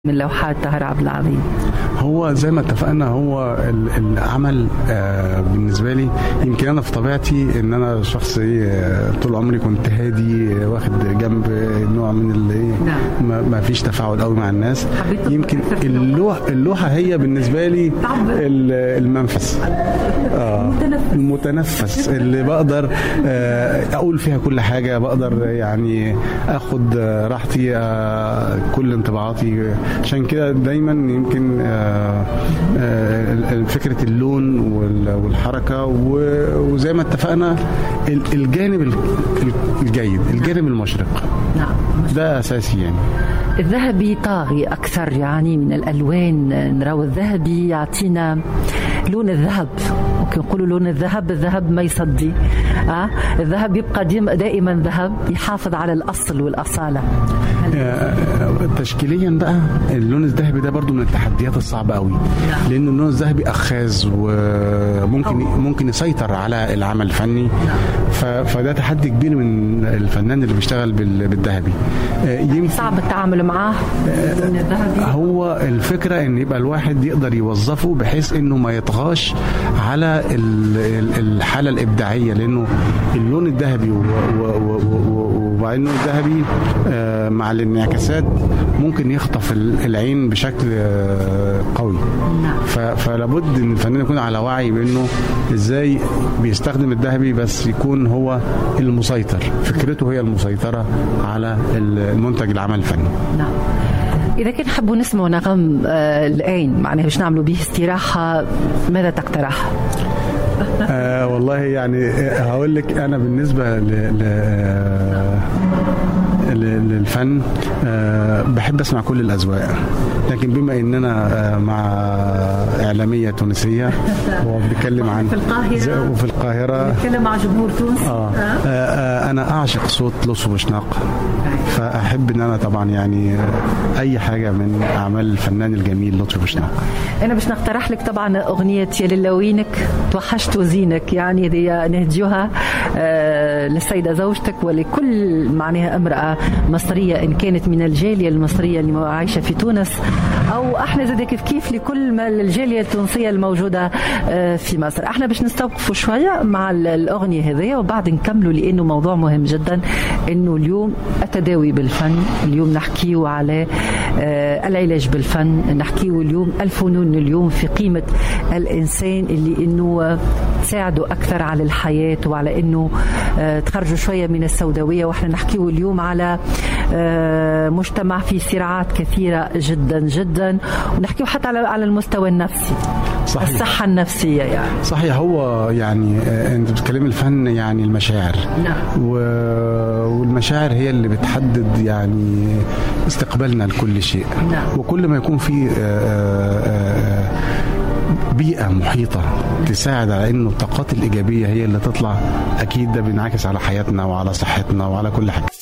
من لوحات طاهر عبد العظيم هو زي ما اتفقنا هو العمل آه بالنسبه لي يمكن انا في طبيعتي ان انا شخص ايه طول عمري كنت هادي واخد جنب نوع من اللي نعم. ما فيش تفاعل قوي مع الناس يمكن اللوحه اللوحه هي بالنسبه لي المنفس آه المتنفس اللي بقدر آه اقول فيها كل حاجه بقدر يعني اخد راحتي آه كل انطباعاتي عشان كده دايما يمكن آه، آه، فكره اللون والحركه وزي ما اتفقنا الجانب الجيد الجانب المشرق نعم ده اساسي يعني الذهبي طاغي اكثر يعني من الالوان نراو الذهبي يعطينا لون الذهب ممكن نقولوا لون الذهب الذهب ما يصدي أه؟ الذهب يبقى دائما ذهب يحافظ على الاصل والاصاله آه، تشكيليا بقى اللون الذهبي ده برضو من التحديات الصعبه قوي نعم. لان اللون الذهبي اخاذ وممكن ممكن يسيطر على العمل الفني نعم. فده تحدي كبير من الفنان اللي بيشتغل بالذهبي آه، يمكن صعب التعامل معاه اللون الذهبي هو الفكره ان يبقى الواحد يقدر يوظفه بحيث انه ما يطغاش على الحاله الابداعيه لانه اللون الذهبي وبعدين اللون الذهبي آه، مع الانعكاسات ممكن يخطف العين بشكل آه، قوي نعم. فلابد ان الفنان يكون على وعي بانه ازاي بيستخدم الذهبي بس يكون هو المسيطر فكرته هي المسيطره على المنتج العمل الفني نعم إذا كان حبوا نسمعوا نغم آه الآن معناها باش نعملوا به استراحة ماذا تقترح؟ آه والله يعني آه، هقول لك أنا بالنسبة ل, ل للفن أه بحب اسمع كل الاذواق لكن بما اننا أه مع اعلاميه تونسيه وبنتكلم عن في القاهره وفي القاهره بنتكلم مع جمهور تونس آه. آه. آه انا اعشق صوت لص وشناق فاحب ان انا طبعا يعني اي حاجه من اعمال الفنان الجميل لطفي بوشناق انا باش نقترح لك طبعا اغنيه يا للوينك توحشت وزينك يعني دي نهديوها آه للسيده زوجتك ولكل معناها امراه مصريه ان كانت من الجاليه المصريه اللي عايشه في تونس او احنا زاد كيف كيف لكل ما الجاليه التونسيه الموجوده آه في مصر احنا باش نستوقفوا شويه مع الاغنيه هذه وبعد نكملوا لانه موضوع مهم جدا انه اليوم التداوي بالفن اليوم نحكيه على آه العلاج بالفن نحكيه اليوم الفنون اليوم في قيمه الانسان اللي انه تساعده اكثر على الحياه وعلى انه آه تخرجوا شويه من السوداويه واحنا نحكيه اليوم على آه مجتمع فيه صراعات كثيره جدا جدا ونحكيه حتى على على المستوى النفسي صحيح. الصحة النفسية يعني صحيح هو يعني آه، انت بتتكلم الفن يعني المشاعر نعم و... والمشاعر هي اللي بتحدد يعني استقبالنا لكل شيء نعم. وكل ما يكون في آه، آه، بيئة محيطة تساعد على انه الطاقات الايجابية هي اللي تطلع اكيد ده بينعكس على حياتنا وعلى صحتنا وعلى كل حاجة